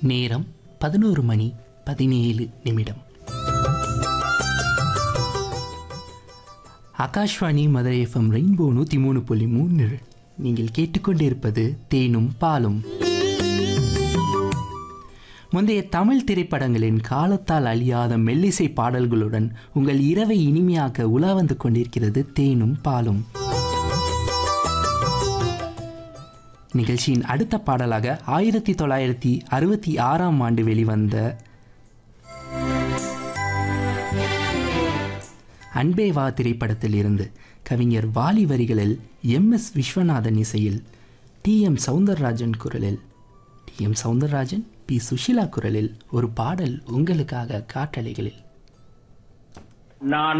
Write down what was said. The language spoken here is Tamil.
நேரம் பதினோரு மணி பதினேழு நிமிடம் ஆகாஷ்வாணி மதுரை எஃப்எம் ரெயின்போ நூற்றி மூணு புள்ளி மூணு நீங்கள் கேட்டுக்கொண்டிருப்பது தேனும் பாலும் முந்தைய தமிழ் திரைப்படங்களின் காலத்தால் அழியாத மெல்லிசை பாடல்களுடன் உங்கள் இரவை இனிமையாக்க உலா வந்து கொண்டிருக்கிறது தேனும் பாலும் நிகழ்ச்சியின் அடுத்த பாடலாக ஆயிரத்தி தொள்ளாயிரத்தி அறுபத்தி ஆறாம் ஆண்டு வெளிவந்த அன்பே வா திரைப்படத்தில் இருந்து கவிஞர் வாலி வரிகளில் எம் எஸ் விஸ்வநாதன் இசையில் டி எம் சவுந்தரராஜன் குரலில் T M Soundararajan P Susheela குரலில் ஒரு பாடல் உங்களுக்காக காற்றலைகளில் நான்